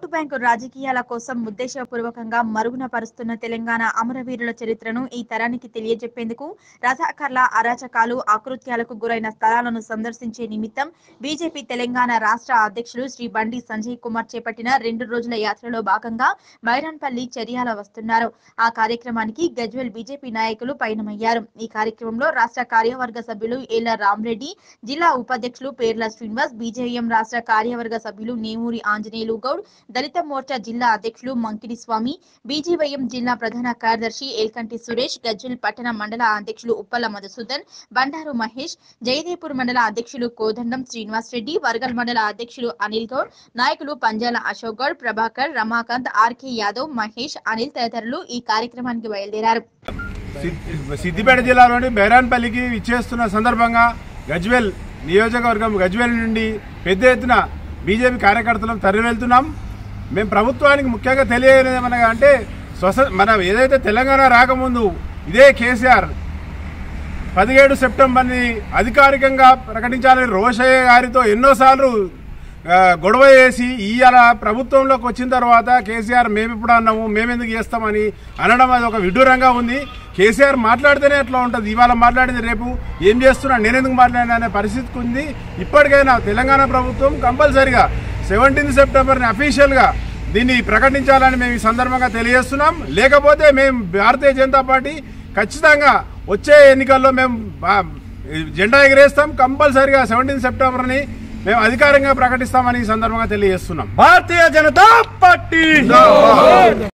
vote bank రాజకీయాల కోసం ఉద్దేశపూర్వకంగా మరుగున పరుస్తున్న తెలంగాణ అమరవీరుల చరిత్రను ఈ తరానికి తెలియజెప్పేందుకు రజాకర్ల అరాచకాలు ఆకృత్యాలకు గురైన స్థలాలను సందర్శించే నిమిత్తం బీజేపీ తెలంగాణ రాష్ట్ర అధ్యక్షులు శ్రీ బండి సంజయ్ కుమార్ చేపట్టిన రెండు రోజుల యాత్రలో భాగంగా మైరాన్పల్లి చర్యాల వస్తున్నారు ఆ కార్యక్రమానికి గజ్వెల్ బీజేపీ నాయకులు పయనమయ్యారు ఈ కార్యక్రమంలో రాష్ట్ర కార్యవర్గ సభ్యులు ఏల రామరెడ్డి జిల్లా ఉపాధ్యక్షులు పేర్ల శ్రీనివాస్ బీజేఎం రాష్ట్ర కార్యవర్గ సభ్యులు నేమూరి ఆంజనేయులు గౌడ్ దళిత మోర్చా జిల్లా అధ్యక్షులు మంకిడి స్వామి బీజేవైఎం జిల్లా ప్రధాన కార్యదర్శి ఏల్కంటి సురేష్ గజ్వెల్ పట్టణ మండల అధ్యక్షులు ఉప్పల మధుసూదన్ బండారు మహేష్ జయదేపూర్ మండల అధ్యక్షులు కోదండం శ్రీనివాస్ రెడ్డి వర్గల్ మండల అధ్యక్షులు అనిల్ గౌడ్ నాయకులు పంజాల అశోక్ గౌడ్ ప్రభాకర్ రమాకాంత్ ఆర్కే యాదవ్ మహేష్ అనిల్ తదితరులు ఈ కార్యక్రమానికి బయలుదేరారు సిద్- సిద్దిపేట జిల్లాలోని బైరాన్పల్లికి ఇచ్చేస్తున్న సందర్భంగా గజ్వెల్ నియోజకవర్గం గజ్వెల్ నుండి పెద్ద ఎత్తున బీజేపీ కార్యకర్తలను తరలి వెళ్తున్నాం మేము ప్రభుత్వానికి ముఖ్యంగా తెలియజేయడం ఏమనగా అంటే స్వస మనం ఏదైతే తెలంగాణ రాకముందు ఇదే కేసీఆర్ పదిహేడు సెప్టెంబర్ని అధికారికంగా ప్రకటించాలని రోషయ్య గారితో ఎన్నోసార్లు ఆ, గొడవ చేసి ఇవాళ ప్రభుత్వంలోకి వచ్చిన తర్వాత కేసీఆర్ మేము ఇప్పుడు అన్నాము మేమెందుకు చేస్తామని అనడం అది ఒక విడ్డూరంగా ఉంది కేసీఆర్ మాట్లాడితేనే ఎట్లా ఉంటుంది ఇవాళ మాట్లాడింది రేపు ఏం చేస్తున్నా నేనెందుకు మాట్లాడినా అనే పరిస్థితికి ఉంది ఇప్పటికైనా తెలంగాణ ప్రభుత్వం కంపల్సరిగా సెవెంటీన్త్ సెప్టెంబర్ని అఫీషియల్గా దీన్ని ప్రకటించాలని మేము ఈ సందర్భంగా తెలియజేస్తున్నాం లేకపోతే మేము భారతీయ జనతా పార్టీ ఖచ్చితంగా వచ్చే ఎన్నికల్లో మేము బా- జెండా ఎగిరేస్తాం కంపల్సరిగా సెవెంటీన్ సెప్టెంబర్ని మేము అధికారంగా ప్రకటిస్తామని ఈ సందర్భంగా తెలియజేస్తున్నాం భారతీయ జనతా పార్టీ